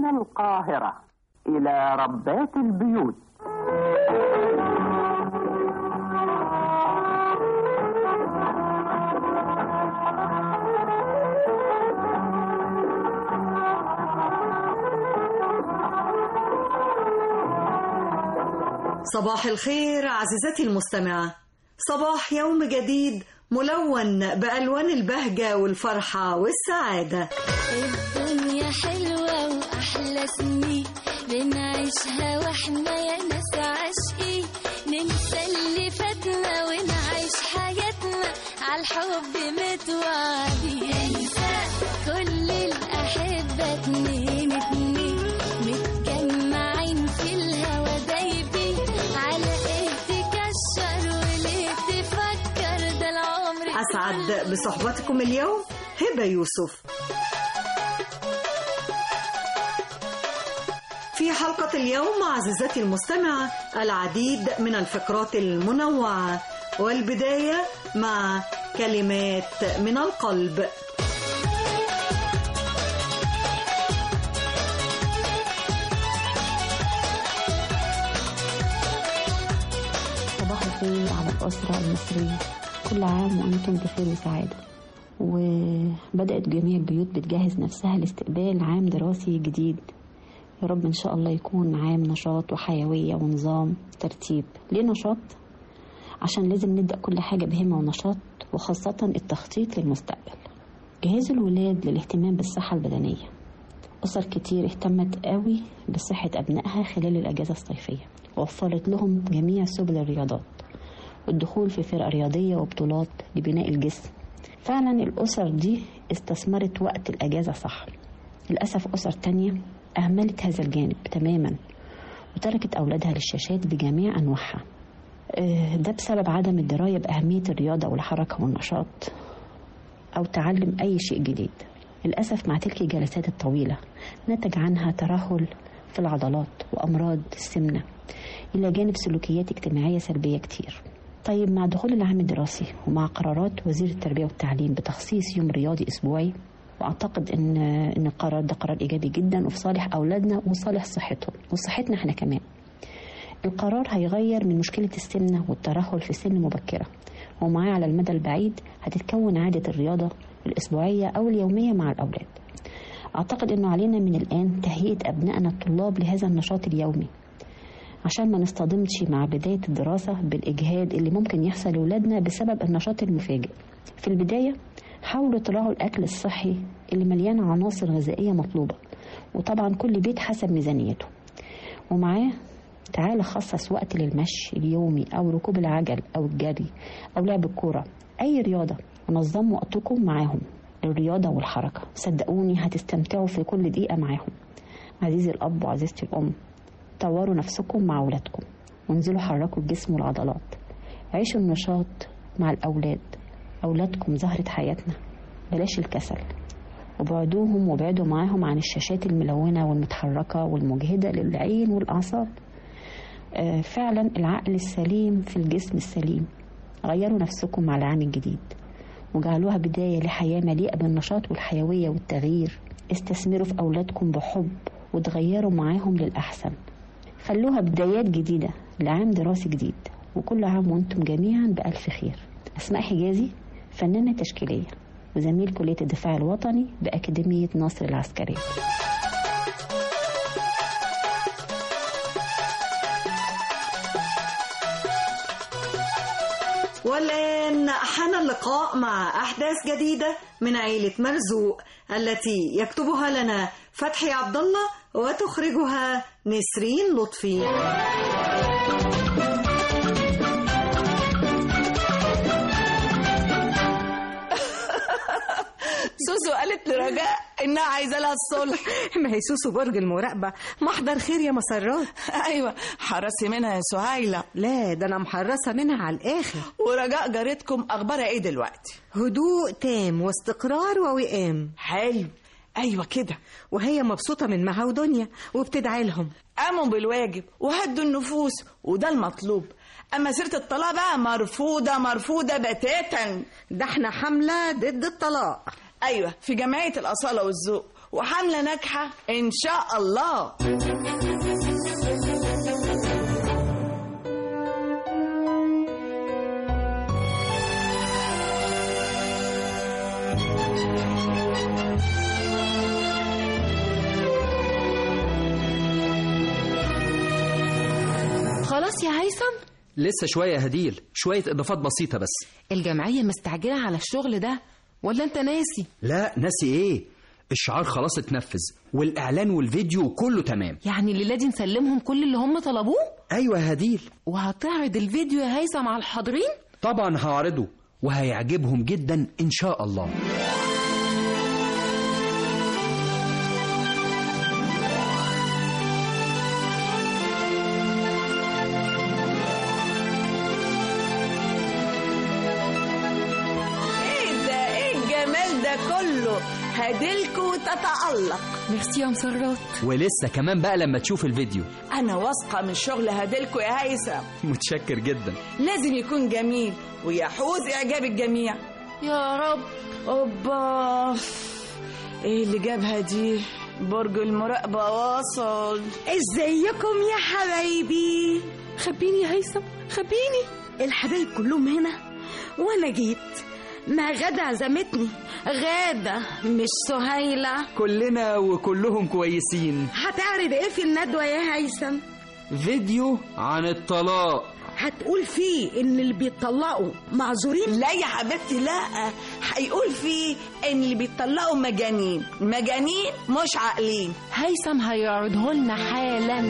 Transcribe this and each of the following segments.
القاهرة إلى ربات البيوت صباح الخير عزيزتي المستمعة صباح يوم جديد ملون بألوان البهجة والفرحة والسعادة الدنيا حلوة وأحلى سنين بنعيشها واحنا يا ناس عاشقين ننسى اللي فاتنا ونعيش حياتنا عالحب متوعدين انسى كل الأحبة اتنين اتنين متجمعين في الهوا دايبين على ايه تكشر وليه تفكر ده العمر أسعد بصحبتكم اليوم هبة يوسف في حلقة اليوم عزيزتي المستمعة العديد من الفقرات المنوعة والبداية مع كلمات من القلب صباح الخير على الأسرة المصرية كل عام وأنتم بخير وسعادة وبدأت جميع البيوت بتجهز نفسها لاستقبال عام دراسي جديد يا رب إن شاء الله يكون عام نشاط وحيوية ونظام ترتيب ليه نشاط؟ عشان لازم نبدأ كل حاجة بهمة ونشاط وخاصة التخطيط للمستقبل جهزوا الولاد للاهتمام بالصحة البدنية أسر كتير اهتمت قوي بصحة أبنائها خلال الأجازة الصيفية ووفرت لهم جميع سبل الرياضات والدخول في فرق رياضية وبطولات لبناء الجسم فعلا الأسر دي استثمرت وقت الأجازة صح للأسف أسر تانية أهملت هذا الجانب تماما وتركت أولادها للشاشات بجميع أنواعها آه، ده بسبب عدم الدراية بأهمية الرياضة والحركة والنشاط أو تعلم أي شيء جديد للأسف مع تلك الجلسات الطويلة نتج عنها ترهل في العضلات وأمراض السمنة إلى جانب سلوكيات اجتماعية سلبية كتير طيب مع دخول العام الدراسي ومع قرارات وزير التربية والتعليم بتخصيص يوم رياضي أسبوعي وأعتقد إن إن القرار ده قرار إيجابي جدا وفي صالح أولادنا وصالح صحتهم وصحتنا إحنا كمان القرار هيغير من مشكلة السمنة والترهل في سن مبكرة ومعاه على المدى البعيد هتتكون عادة الرياضة الأسبوعية أو اليومية مع الأولاد أعتقد أنه علينا من الآن تهيئة أبنائنا الطلاب لهذا النشاط اليومي عشان ما نصطدمش مع بداية الدراسة بالإجهاد اللي ممكن يحصل لأولادنا بسبب النشاط المفاجئ في البداية حاولوا تراعوا الأكل الصحي اللي مليان عناصر غذائية مطلوبة وطبعا كل بيت حسب ميزانيته ومعاه تعالى خصص وقت للمشي اليومي أو ركوب العجل أو الجري أو لعب الكورة أي رياضة ونظموا وقتكم معاهم للرياضة والحركة صدقوني هتستمتعوا في كل دقيقة معاهم عزيزي الأب وعزيزتي الأم طوروا نفسكم مع أولادكم وانزلوا حركوا الجسم والعضلات عيشوا النشاط مع الأولاد أولادكم زهرة حياتنا بلاش الكسل وبعدوهم وابعدوا معاهم عن الشاشات الملونة والمتحركة والمجهدة للعين والأعصاب آه، فعلا العقل السليم في الجسم السليم غيروا نفسكم مع العام الجديد وجعلوها بداية لحياة مليئة بالنشاط والحيوية والتغيير استثمروا في أولادكم بحب وتغيروا معاهم للأحسن خلوها بدايات جديدة لعام دراسي جديد وكل عام وانتم جميعا بألف خير أسماء حجازي فنانة تشكيلية وزميل كلية الدفاع الوطني بأكاديمية ناصر العسكرية والآن حان اللقاء مع أحداث جديدة من عيلة مرزوق التي يكتبها لنا فتحي عبد الله وتخرجها نسرين لطفي سوسو قالت لرجاء انها عايزه لها الصلح ما هي سوسو برج المراقبة محضر خير يا مسرات ايوه حرصي منها يا سهيله لا ده أنا محرصة منها على الآخر ورجاء جارتكم اخبارها ايه دلوقتي هدوء تام واستقرار ووئام حلو ايوه كده وهي مبسوطة من معها ودنيا وبتدعي لهم قاموا بالواجب وهدوا النفوس وده المطلوب اما سيره الطلاق بقى مرفوضه مرفوضه بتاتا ده احنا حملة ضد الطلاق ايوه في جمعيه الاصاله والذوق وحملة ناجحة إن شاء الله خلاص يا هيثم لسه شوية يا هديل شوية إضافات بسيطة بس الجمعية مستعجلة على الشغل ده ولا انت ناسي لا ناسي إيه الشعار خلاص اتنفذ والإعلان والفيديو كله تمام يعني الليلة دي نسلمهم كل اللي هم طلبوه أيوة يا هديل وهتعرض الفيديو يا هيثم على الحاضرين طبعا هعرضه وهيعجبهم جدا إن شاء الله إيه ده إيه الجمال ده كله هديلكوا تتألق ميرسي يا مسرات ولسه كمان بقى لما تشوف الفيديو أنا واثقة من شغل هديلكوا يا هيثم متشكر جدا لازم يكون جميل ويحوز إعجاب الجميع يا رب أوبا إيه اللي جابها دي برج المراقبة وصل ازيكم يا حبايبي خبيني يا هيثم خبيني الحبايب كلهم هنا وانا جيت ما غادة عزمتني غادة مش سهيلة كلنا وكلهم كويسين هتعرض ايه في الندوة يا هيثم فيديو عن الطلاق هتقول فيه ان اللي بيطلقوا معذورين لا يا حبيبتي لا هيقول فيه ان اللي بيطلقوا مجانين مجانين مش عاقلين هيثم هيعرضه لنا حالا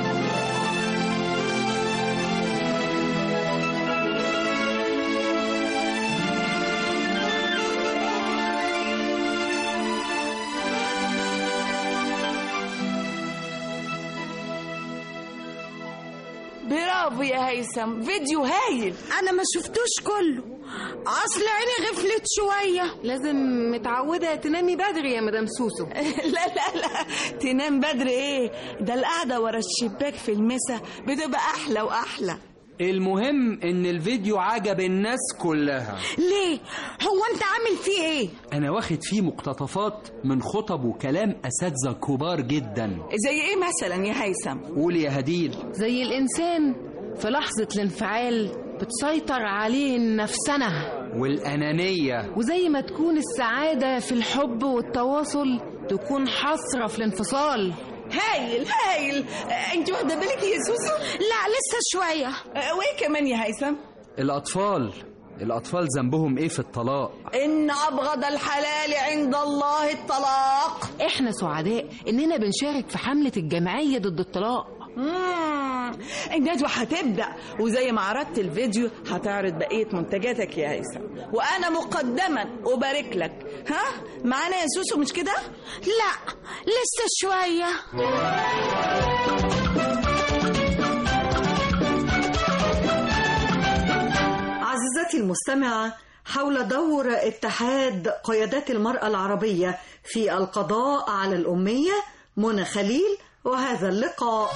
برافو يا هيثم فيديو هايل انا ما شفتوش كله اصل عيني غفلت شوية لازم متعودة تنامي بدري يا مدام سوسو لا لا لا تنام بدري ايه ده القعده ورا الشباك في المسا بتبقى احلى واحلى المهم إن الفيديو عجب الناس كلها ليه هو انت عامل فيه ايه أنا واخد فيه مقتطفات من خطب وكلام أساتذة كبار جدا زي ايه مثلا يا هيثم قولي يا هديل زي الإنسان في لحظة الانفعال بتسيطر عليه النفسنة والأنانية وزي ما تكون السعادة في الحب والتواصل تكون حسرة في الانفصال هايل هايل آه، انت واخده بالك يا سوسو لا لسه شوية آه، وايه كمان يا هيثم الأطفال الأطفال ذنبهم إيه في الطلاق ان ابغض الحلال عند الله الطلاق احنا سعداء اننا بنشارك في حملة الجمعية ضد الطلاق مم، الندوة هتبدأ وزي ما عرضت الفيديو هتعرض بقية منتجاتك يا هيثم وأنا مقدما أبارك لك ها معانا يا سوسو مش كده؟ لا لسه شوية عزيزتي المستمعة حول دور اتحاد قيادات المرأة العربية في القضاء على الأمية منى خليل وهذا اللقاء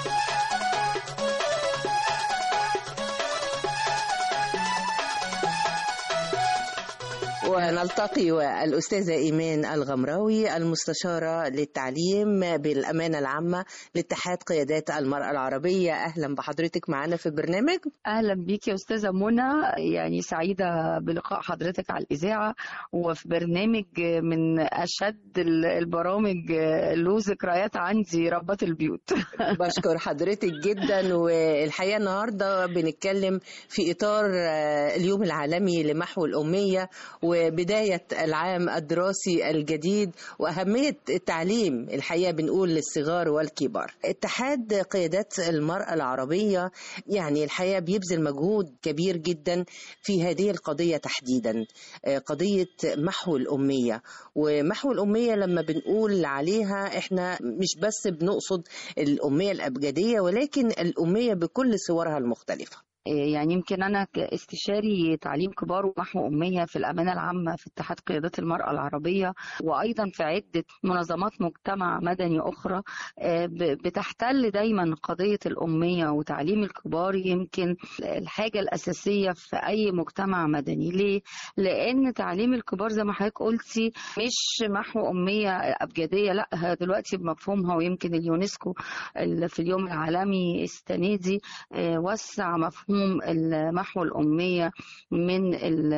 ونلتقي والأستاذة إيمان الغمراوي المستشارة للتعليم بالأمانة العامة لاتحاد قيادات المرأة العربية أهلا بحضرتك معنا في البرنامج اهلا بيك يا استاذه منى يعني سعيده بلقاء حضرتك على الاذاعه وفي برنامج من اشد ال- البرامج له ذكريات عندي ربات البيوت بشكر حضرتك جدا والحقيقة النهاردة بنتكلم في إطار آه، اليوم العالمي لمحو الأمية وبداية العام الدراسي الجديد وأهمية التعليم الحقيقة بنقول للصغار والكبار اتحاد قيادات المرأة العربية يعني الحقيقة بيبذل مجهود كبير جدا في هذه القضية تحديدا آه، قضية محو الأمية ومحو الأمية لما بنقول عليها احنا مش بس بنقصد الأمية الأبجدية ولكن الأمية بكل صورها المختلفة يعني يمكن أنا كاستشاري تعليم كبار ومحو أمية في الأمانة العامة في اتحاد قيادات المرأة العربية وأيضا في عدة منظمات مجتمع مدني أخرى آه، ب- بتحتل دايما قضية الأمية وتعليم الكبار يمكن الحاجة الأساسية في أي مجتمع مدني ليه؟ لأن تعليم الكبار زي ما حضرتك قلتي مش محو أمية أبجدية لا هي دلوقتي بمفهومها ويمكن اليونسكو ال- في اليوم العالمي السنة دي آه، وسع مفهوم محو الأمية من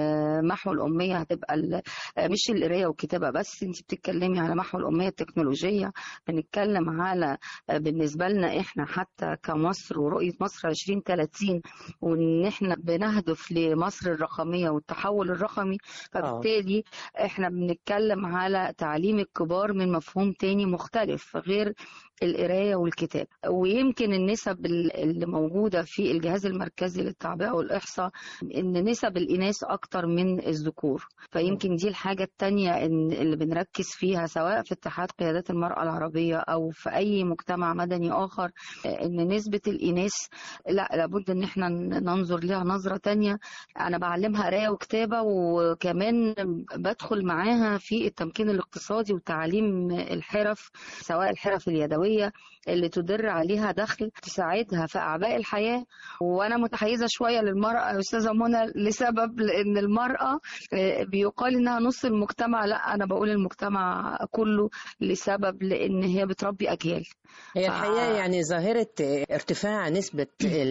محو الأمية هتبقى ال- آه، مش القراية والكتابة بس انت بتتكلمي على محو الأمية التكنولوجية بنتكلم على آه، بالنسبة لنا احنا حتى كمصر ورؤية مصر 2030 وان احنا بنهدف لمصر الرقمية والتحول الرقمي فبالتالي احنا بنتكلم على تعليم الكبار من مفهوم تاني مختلف غير القراية والكتاب ويمكن النسب ال- اللي موجودة في الجهاز المركزي للتعبئة والإحصاء إن نسب الإناث أكتر من الذكور فيمكن دي الحاجة التانية إن اللي بنركز فيها سواء في اتحاد قيادات المرأة العربية أو في أي مجتمع مدني آخر إن نسبة الإناث لا لابد إن احنا ننظر لها نظرة تانية أنا بعلمها قراية وكتابة وكمان بدخل معاها في التمكين الاقتصادي وتعليم الحرف سواء الحرف اليدوية اللي تدر عليها دخل تساعدها في أعباء الحياة وأنا متحيزة شوية للمرأة يا أستاذة منى لسبب لأن المرأة آه، بيقال إنها نص المجتمع لا أنا بقول المجتمع كله لسبب لأن هي بتربي أجيال هي الحقيقة يعني ظاهرة ارتفاع نسبة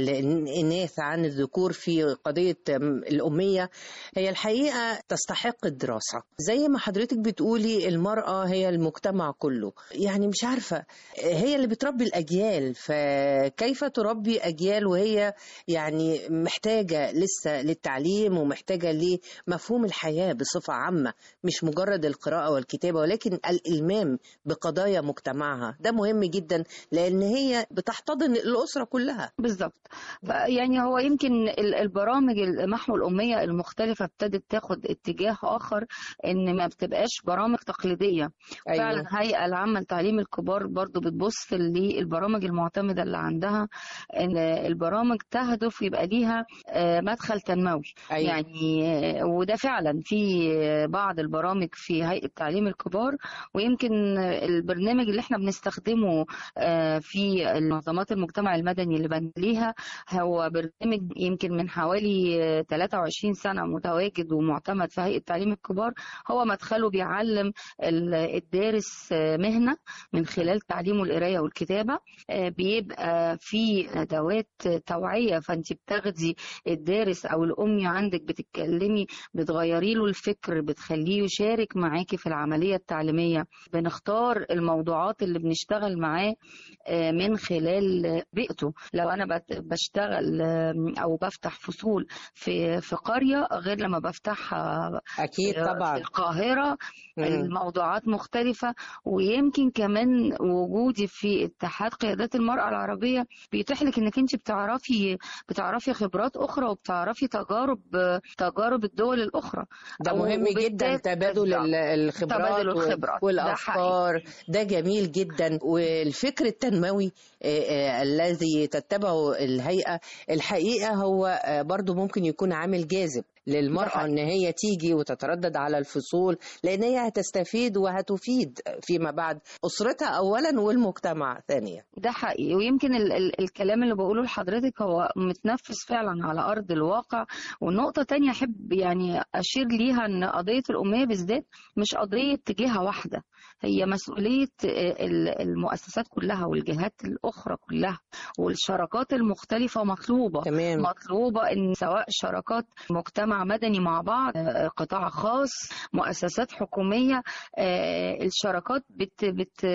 الإناث عن الذكور في قضية الأمية هي الحقيقة تستحق الدراسة زي ما حضرتك بتقولي المرأة هي المجتمع كله يعني مش عارفة هي اللي بتربي الأجيال فكيف تربي أجيال وهي يعني محتاجة لسه للتعليم ومحتاجة لمفهوم الحياة بصفة عامة مش مجرد القراءة والكتابة ولكن الإلمام بقضايا مجتمعها ده مهم جدا لأن هي بتحتضن الأسرة كلها بالظبط ف- يعني هو يمكن ال- البرامج محو الأمية المختلفة ابتدت تاخد اتجاه آخر إن ما بتبقاش برامج تقليدية أيوة. فعلا الهيئة العامة لتعليم الكبار برضو بتبص للبرامج المعتمدة اللي عندها إن البرامج تهدف يبقى ليها آه، مدخل تنموي أيوة. يعني آه، وده فعلا في بعض البرامج في هيئة تعليم الكبار ويمكن البرنامج اللي احنا بنستخدمه آه، في منظمات المجتمع المدني اللي بنليها هو برنامج يمكن من حوالي آه، 23 سنة متواجد ومعتمد في هيئة تعليم الكبار هو مدخله بيعلم ال- الدارس آه، مهنة من خلال تعليمه القراية والكتابة آه، بيبقى في أدوات توعية فأنت بتاخدي الدارس أو الأمي عندك بتتكلمي بتغيري له الفكر بتخليه يشارك معاكي في العملية التعليمية بنختار الموضوعات اللي بنشتغل معاه آه، من خلال بيئته لو أنا بت- بشتغل آه، أو بفتح فصول في في قرية غير لما بفتحها أكيد في- طبعا في القاهرة مم. الموضوعات مختلفة ويمكن كمان وجودي في اتحاد قيادات المرأة العربية بيتيح لك انك انت بتعرفي بتعرفي خبرات اخرى وبتعرفي تجارب تجارب الدول الاخرى ده مهم جدا تبادل ال- الخبرات تبادل وال- الخبرات ده والافكار ده جميل جدا والفكر التنموي آه، آه، الذي تتبعه الهيئه الحقيقه هو آه، برضو ممكن يكون عامل جاذب للمرأة ان هي تيجي وتتردد على الفصول لان هي هتستفيد وهتفيد فيما بعد اسرتها اولا والمجتمع ثانيا ده حقيقي ويمكن ال ال الكلام اللي بقوله لحضرتك هو متنفذ فعلا على أرض الواقع والنقطة تانية أحب يعني أشير ليها أن قضية الأمية بالذات مش قضية جهة واحدة هي مسؤولية ال- المؤسسات كلها والجهات الأخرى كلها والشراكات المختلفة مطلوبة تمام. مطلوبة أن سواء شراكات مجتمع مدني مع بعض آه، قطاع خاص مؤسسات حكومية آه، الشراكات بت بت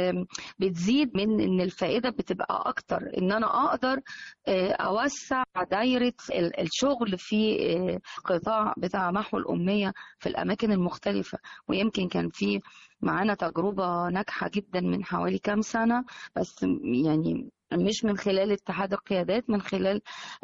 بتزيد من ان الفائده بتبقى اكتر ان انا اقدر آه، اوسع دايره ال- الشغل في آه، قطاع بتاع محو الاميه في الاماكن المختلفه ويمكن كان في معانا تجربه ناجحه جدا من حوالي كام سنه بس يعني مش من خلال اتحاد القيادات من خلال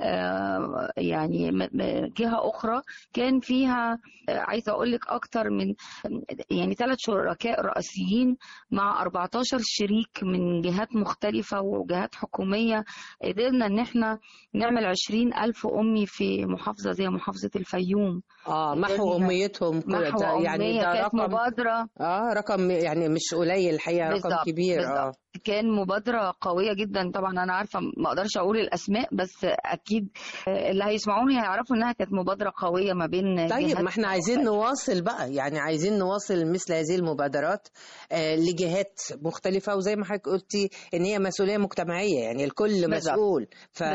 آه، يعني م- م- جهة أخرى كان فيها آه، عايزة أقول لك أكتر من يعني ثلاث شركاء رئيسيين مع 14 شريك من جهات مختلفة وجهات حكومية قدرنا إن احنا نعمل 20 ألف أمي في محافظة زي محافظة الفيوم اه محو اميتهم كل محو ده يعني أمية ده كانت رقم مبادرة اه رقم يعني مش قليل الحقيقه رقم بالظبط، كبير اه بالظبط. كان مبادرة قوية جدا طبعا أنا عارفة ما أقدرش أقول الأسماء بس أكيد اللي هيسمعوني هيعرفوا إنها كانت مبادرة قوية ما بين طيب جهات ما احنا عايزين نواصل بقى يعني عايزين نواصل مثل هذه المبادرات آه، لجهات مختلفة وزي ما حضرتك قلتي ان هي مسؤولية مجتمعية يعني الكل بالظبط. مسؤول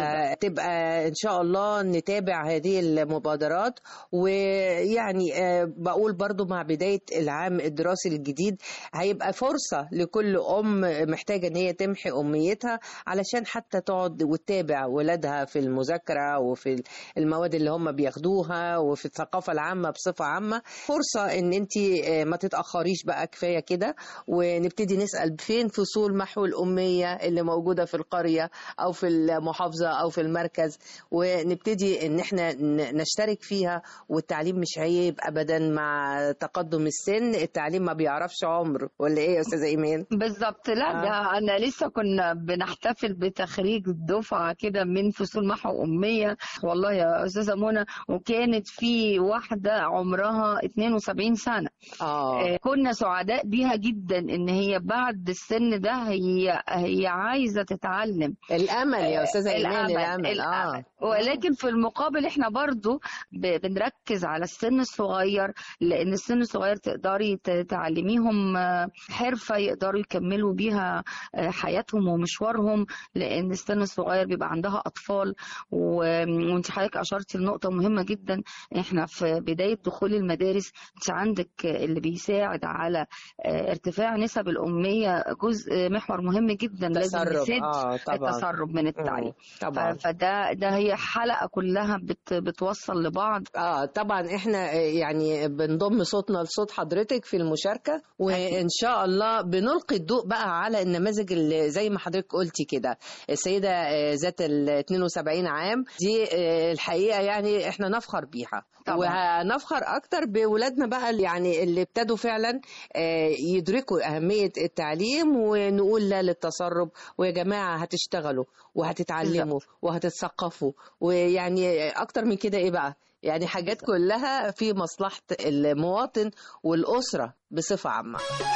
فتبقى ان شاء الله نتابع هذه المبادرات ويعني آه، بقول برضو مع بداية العام الدراسي الجديد هيبقى فرصة لكل ام محتاجة ان هي تمحي اميتها علشان حتى تقعد وتتابع ولادها في المذاكرة وفي المواد اللي هم بياخدوها وفي الثقافة العامة بصفة عامة فرصة ان انت ما تتأخريش بقى كفاية كده ونبتدي نسأل فين فصول محو الأمية اللي موجودة في القرية أو في المحافظة أو في المركز ونبتدي ان احنا ن- نشترك فيها والتعليم مش عيب أبدا مع تقدم السن التعليم ما بيعرفش عمر ولا ايه يا أستاذة إيمان؟ بالظبط لا آه. ده انا لسه كنا بنحتفل بتخريج دفعه كده من فصول محو اميه والله يا استاذه منى وكانت في واحده عمرها 72 سنه اه آه، كنا سعداء بيها جدا ان هي بعد السن ده هي هي عايزه تتعلم الأمل يا أستاذة إيمان الأمل الأمل, الأمل اه ولكن في المقابل احنا برضو ب- بنركز على السن الصغير لان السن الصغير تقدري ت- تعلميهم آه، حرفة يقدروا يكملوا بيها آه، حياتهم ومشوارهم لان السن الصغير بيبقى عندها اطفال و- وانت حضرتك اشرتي لنقطة مهمة جدا احنا في بداية دخول المدارس انت عندك اللي بيساعد على آه، ارتفاع نسب الأمية جزء محور مهم جدا لازم تسرب نسد اه طبعا التسرب من التعليم طبعا ف- فده ده هي حلقة كلها بت بتوصل لبعض اه طبعا احنا آه، يعني بنضم صوتنا لصوت حضرتك في المشاركه وان شاء الله بنلقي الضوء بقى على النماذج اللي زي ما حضرتك قلتي كده السيده آه، ذات ال 72 عام دي آه، الحقيقه يعني احنا نفخر بيها طبعا. وهنفخر اكتر بولادنا بقى اللي يعني اللي ابتدوا فعلا آه، يدركوا اهميه التعليم ونقول لا للتسرب ويا جماعه هتشتغلوا وهتتعلموا وهتتثقفوا ويعني اكتر من كده ايه بقى يعني حاجات كلها في مصلحة المواطن والأسرة بصفة عامة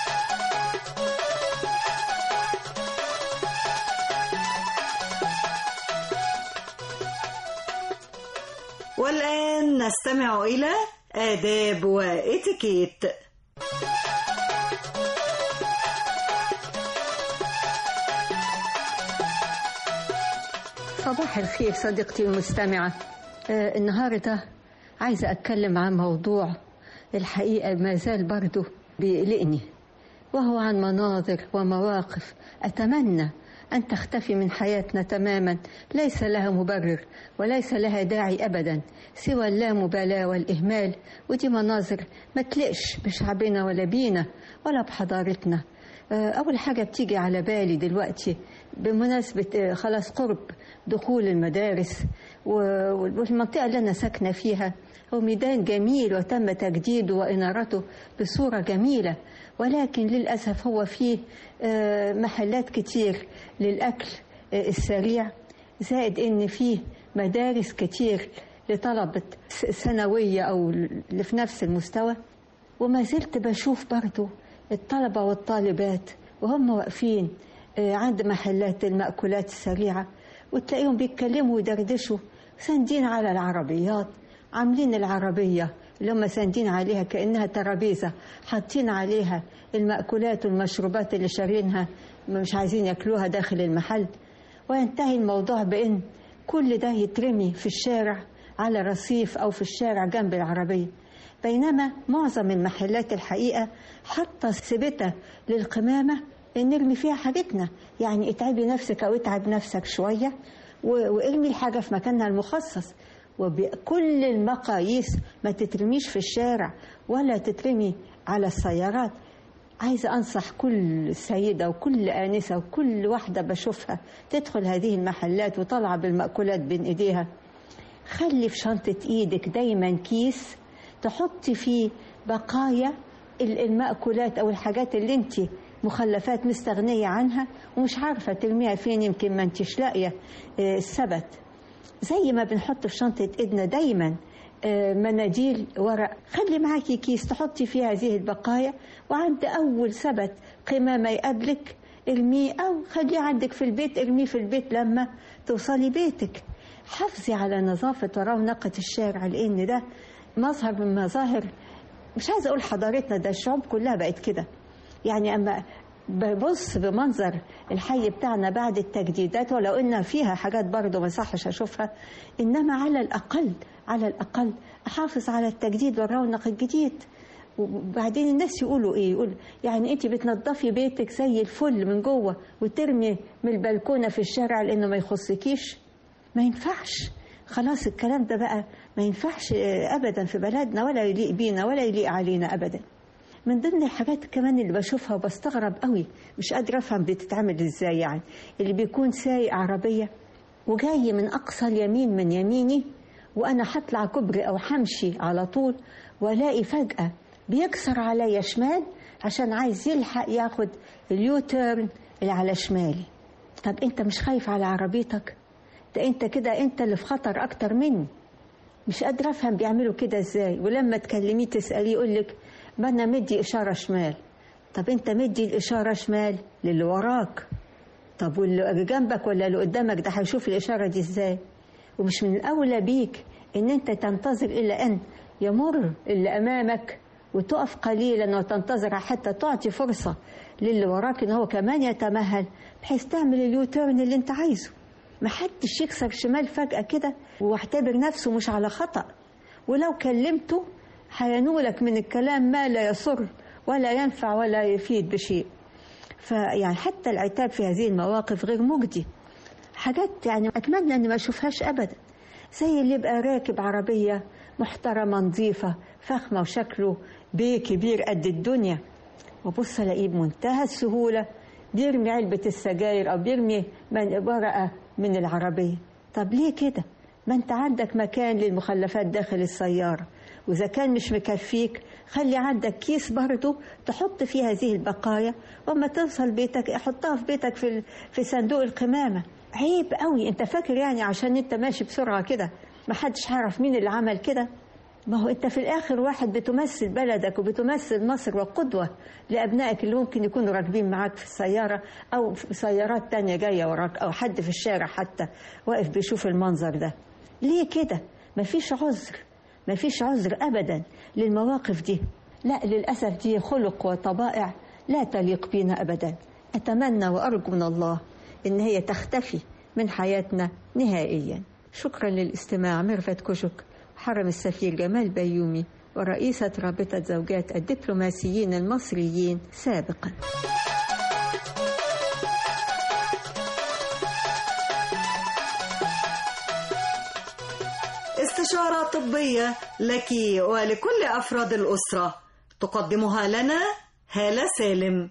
والآن نستمع إلى آداب وإتيكيت صباح الخير صديقتي المستمعة آه النهاردة عايزة أتكلم عن موضوع الحقيقة ما زال برضه بيقلقني وهو عن مناظر ومواقف أتمنى أن تختفي من حياتنا تماما ليس لها مبرر وليس لها داعي أبدا سوى اللامبالاة والإهمال ودي مناظر ما تلقش بشعبنا ولا بينا ولا بحضارتنا آه، أول حاجة بتيجي على بالي دلوقتي بمناسبة آه، خلاص قرب دخول المدارس و- والمنطقة اللي أنا ساكنة فيها هو ميدان جميل وتم تجديده وإنارته بصورة جميلة ولكن للأسف هو فيه آه، محلات كتير للأكل آه، السريع زائد إن فيه مدارس كتير لطلبة س- ثانوية أو اللي في نفس المستوى وما زلت بشوف برضو الطلبة والطالبات وهم واقفين آه، عند محلات المأكولات السريعة وتلاقيهم بيتكلموا ويدردشوا ساندين على العربيات عاملين العربية اللي هم ساندين عليها كأنها ترابيزة حاطين عليها المأكولات والمشروبات اللي شارينها مش عايزين ياكلوها داخل المحل وينتهي الموضوع بأن كل ده يترمي في الشارع على رصيف أو في الشارع جنب العربية بينما معظم المحلات الحقيقة حاطة سبتة للقمامة نرمي فيها حاجتنا يعني اتعبي نفسك أو اتعب نفسك شوية و- وارمي الحاجة في مكانها المخصص وبكل المقاييس ما تترميش في الشارع ولا تترمي على السيارات عايزة أنصح كل سيدة وكل آنسة وكل واحدة بشوفها تدخل هذه المحلات وطالعة بالمأكولات بين إيديها خلي في شنطة إيدك دايما كيس تحطي فيه بقايا ال- المأكولات أو الحاجات اللي أنت مخلفات مستغنية عنها ومش عارفة ترميها فين يمكن ما أنتش لاقية آه، السبت زي ما بنحط في شنطة إيدنا دايما آه، مناديل ورق خلي معاكي كيس تحطي فيه هذه البقايا وعند أول سبت قمامة يقابلك ارميه أو خليه عندك في البيت ارميه في البيت لما توصلي بيتك حافظي على نظافة ورونقة الشارع لأن ده مظهر من مظاهر مش عايزة أقول حضارتنا ده الشعوب كلها بقت كده يعني أما ببص بمنظر الحي بتاعنا بعد التجديدات ولو ان فيها حاجات برضه ما يصحش اشوفها انما على الاقل على الاقل احافظ على التجديد والرونق الجديد وبعدين الناس يقولوا ايه يقول يعني انت بتنظفي بيتك زي الفل من جوه وترمي من البلكونه في الشارع لانه ما يخصكيش ما ينفعش خلاص الكلام ده بقى ما ينفعش آه، ابدا في بلدنا ولا يليق بينا ولا يليق علينا ابدا من ضمن الحاجات كمان اللي بشوفها وبستغرب قوي مش قادره افهم بتتعمل ازاي يعني اللي بيكون سايق عربيه وجاي من اقصى اليمين من يميني وانا هطلع كوبري او همشي على طول والاقي فجاه بيكسر عليا شمال عشان عايز يلحق ياخد اليوتيرن اللي على شمالي طب انت مش خايف على عربيتك ده انت كده انت اللي في خطر اكتر مني مش قادره افهم بيعملوا كده ازاي ولما تكلميه تساليه يقول لك ما انا مدي اشاره شمال طب انت مدي الاشاره شمال للي وراك طب واللي جنبك ولا اللي قدامك ده هيشوف الاشاره دي ازاي ومش من الاولى بيك ان انت تنتظر الى ان يمر اللي امامك وتقف قليلا وتنتظر حتى تعطي فرصه للي وراك ان هو كمان يتمهل بحيث تعمل اليوتيرن اللي انت عايزه محدش يكسر شمال فجأة كده واعتبر نفسه مش على خطأ ولو كلمته هينولك من الكلام ما لا يسر ولا ينفع ولا يفيد بشيء فيعني حتى العتاب في هذه المواقف غير مجدي حاجات يعني أتمنى أني ما أشوفهاش أبدا زي اللي يبقى راكب عربية محترمة نظيفة فخمة وشكله بيه كبير قد الدنيا وبص الاقيه بمنتهى السهولة بيرمي علبة السجاير أو بيرمي من ورقة من العربية طب ليه كده؟ ما أنت عندك مكان للمخلفات داخل السيارة وإذا كان مش مكفيك خلي عندك كيس برضه تحط فيه هذه البقايا وأما توصل بيتك حطها في بيتك في, في صندوق القمامة عيب قوي أنت فاكر يعني عشان أنت ماشي بسرعة كده ما حدش عارف مين اللي عمل كده ما هو انت في الاخر واحد بتمثل بلدك وبتمثل مصر وقدوة لابنائك اللي ممكن يكونوا راكبين معاك في السيارة او في سيارات تانية جاية وراك او حد في الشارع حتى واقف بيشوف المنظر ده ليه كده مفيش عذر مفيش عذر ابدا للمواقف دي لا للاسف دي خلق وطبائع لا تليق بينا ابدا اتمنى وارجو من الله ان هي تختفي من حياتنا نهائيا شكرا للاستماع ميرفت كوشك حرم السفير جمال بيومي ورئيسة رابطة زوجات الدبلوماسيين المصريين سابقا استشارة طبية لك ولكل أفراد الأسرة تقدمها لنا هالة سالم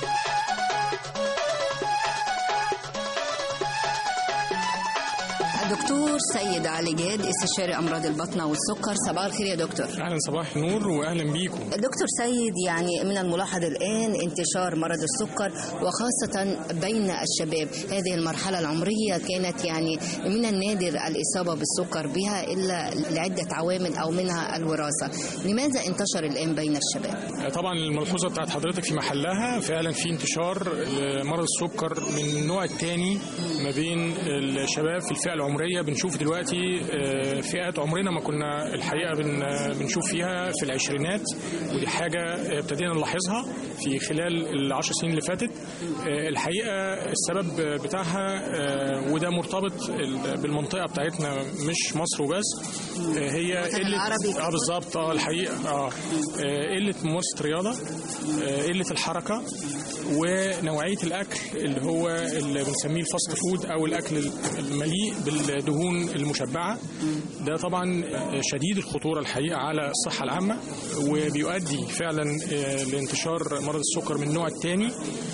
دكتور سيد علي جاد استشاري امراض البطنه والسكر صباح الخير يا دكتور اهلا صباح النور واهلا بيكم دكتور سيد يعني من الملاحظ الان انتشار مرض السكر وخاصه بين الشباب هذه المرحله العمريه كانت يعني من النادر الاصابه بالسكر بها الا لعده عوامل او منها الوراثه لماذا انتشر الان بين الشباب طبعا الملحوظه بتاعت حضرتك في محلها فعلا في انتشار مرض السكر من النوع الثاني ما بين الشباب في الفئه العمريه بنشوف دلوقتي فئات عمرنا ما كنا الحقيقه بنشوف فيها في العشرينات ودي حاجه ابتدينا نلاحظها في خلال العشر سنين اللي فاتت الحقيقه السبب بتاعها وده مرتبط بالمنطقه بتاعتنا مش مصر وبس هي قله اه بالظبط اه الحقيقه اه قله ممارسه رياضه قله الحركه ونوعيه الاكل اللي هو اللي بنسميه الفاست فود او الاكل المليء بالدهون المشبعه ده طبعا شديد الخطوره الحقيقه على الصحه العامه وبيؤدي فعلا آه، لانتشار مرض السكر من النوع الثاني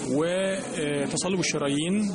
وتصلب الشرايين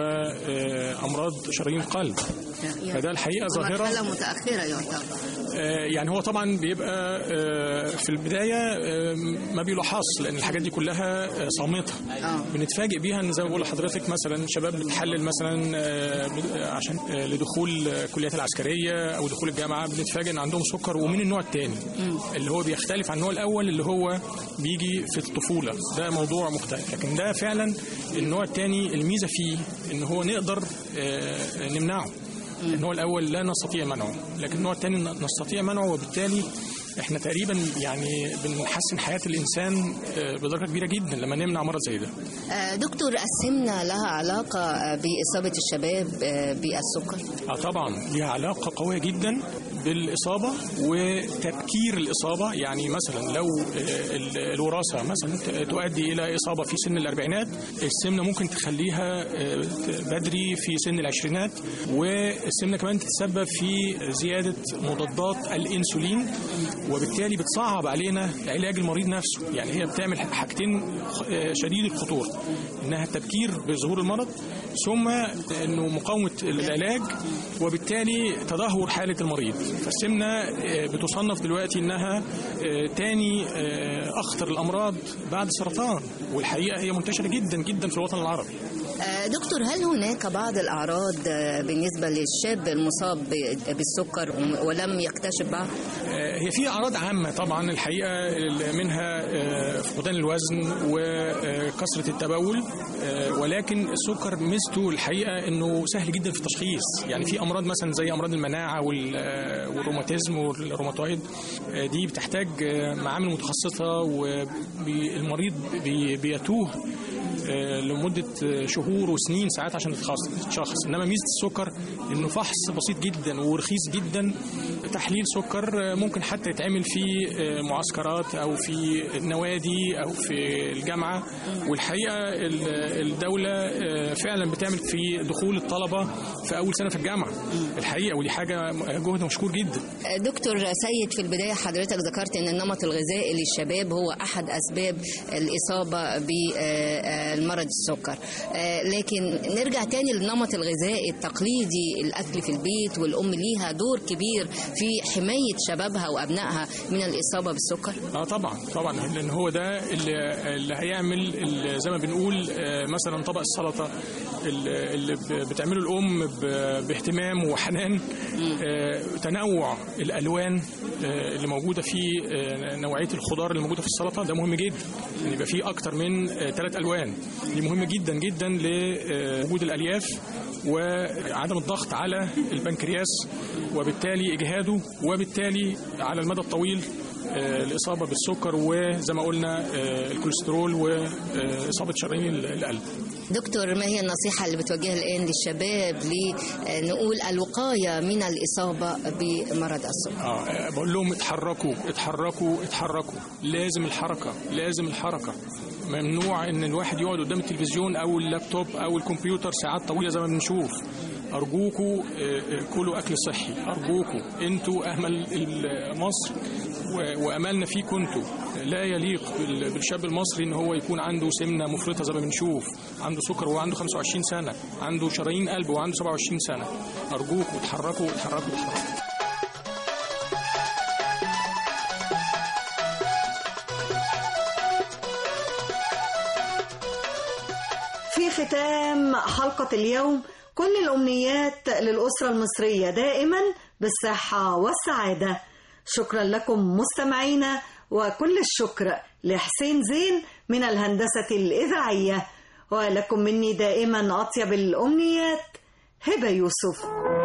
وامراض شرايين القلب فده الحقيقه ظاهره مرحلة متأخرة يعتبر آه، يعني هو طبعا بيبقى آه، في البدايه آه، ما بيلاحظش لان الحاجات دي كلها آه، صامته بنتفاجئ بيها ان زي ما بقول لحضرتك مثلا شباب بتحلل مثلا آه، ب- آه، عشان آه، لدخول آه، الكليات العسكريه او دخول الجامعه بنتفاجئ ان عندهم سكر ومن النوع الثاني اللي هو بيختلف عن النوع الاول اللي هو بيجي في الطفوله ده موضوع مختلف لكن ده فعلا النوع الثاني الميزه فيه ان هو نقدر آه، نمنعه النوع الاول لا نستطيع منعه لكن النوع الثاني نستطيع منعه وبالتالي احنا تقريبا يعني بنحسن حياه الانسان آه، بدرجه كبيره جدا لما نمنع مرض زي ده آه، دكتور السمنة لها علاقة آه، بإصابة الشباب آه، بالسكر اه طبعا ليها علاقه قويه جدا بالاصابه وتبكير الاصابه يعني مثلا لو آه، ال- الوراثه مثلا ت- تؤدي الى اصابه في سن الاربعينات السمنه ممكن تخليها آه، بدري في سن العشرينات والسمنه كمان تتسبب في زياده مضادات الانسولين وبالتالي بتصعب علينا علاج المريض نفسه يعني هي بتعمل حاجتين آه، شديد الخطوره انها التبكير بظهور المرض ثم انه مقاومه العلاج وبالتالي تدهور حاله المريض فالسمنه آه، بتصنف دلوقتي انها آه، تاني آه، اخطر الامراض بعد السرطان والحقيقه هي منتشره جدا جدا في الوطن العربي آه، دكتور هل هناك بعض الأعراض آه، بالنسبة للشاب المصاب ب- بالسكر ولم يكتشف بعض؟ آه، هي في اعراض عامه طبعا الحقيقه منها آه، فقدان الوزن وكثره التبول آه، ولكن السكر ميزته الحقيقه انه سهل جدا في التشخيص يعني في امراض مثلا زي امراض المناعه وال- آه، والروماتيزم والروماتويد آه، دي بتحتاج آه، معامل متخصصه والمريض بيتوه آه، لمدة آه، شهور وسنين ساعات عشان تتخص- تتشخص إنما ميزة السكر إنه فحص بسيط جدا ورخيص جدا تحليل سكر آه، ممكن حتى يتعمل في آه، معسكرات أو في نوادي أو في الجامعة والحقيقة ال- الدولة آه، فعلا بتعمل في دخول الطلبة في أول سنة في الجامعة الحقيقة ودي حاجة جهد مشكور جدا آه، دكتور سيد في البداية حضرتك ذكرت أن النمط الغذائي للشباب هو أحد أسباب الإصابة بمرض السكر آه، لكن نرجع تاني للنمط الغذائي التقليدي الأكل في البيت والأم ليها دور كبير في حماية شبابها وأبنائها من الإصابة بالسكر اه طبعا طبعا لان هو ده اللي, اللي هيعمل اللي زي ما بنقول آه، مثلا طبق السلطه اللي اللي ب- بتعمله الام ب- باهتمام وحنان آه، تنوع الالوان آه، اللي موجوده في آه، نوعيه الخضار اللي موجوده في السلطه ده مهم جدا ان يبقى فيه اكتر من ثلاث الوان دي مهمه جدا جدا لوجود الالياف وعدم الضغط على البنكرياس وبالتالي اجهاده وبالتالي على المدى الطويل آه، الإصابة بالسكر وزي ما قلنا آه، الكوليسترول وإصابة شرايين القلب دكتور ما هي النصيحة اللي بتوجهها الآن للشباب لنقول الوقاية من الإصابة بمرض السكر آه بقول لهم اتحركوا اتحركوا اتحركوا لازم الحركة لازم الحركة ممنوع ان الواحد يقعد قدام التلفزيون او اللابتوب او الكمبيوتر ساعات طويله زي ما بنشوف ارجوكوا آه، آه، كلوا اكل صحي ارجوكوا انتوا امل ال- مصر و- واملنا فيكم انتوا لا يليق بال- بالشاب المصري ان هو يكون عنده سمنه مفرطه زي ما بنشوف عنده سكر وهو عنده 25 سنه عنده شرايين قلب وهو عنده 27 سنه ارجوكوا اتحركوا اتحركوا اتحركوا في ختام حلقة اليوم كل الأمنيات للأسرة المصرية دائما بالصحة والسعادة شكرا لكم مستمعينا وكل الشكر لحسين زين من الهندسة الإذاعية ولكم مني دائما أطيب الأمنيات هبة يوسف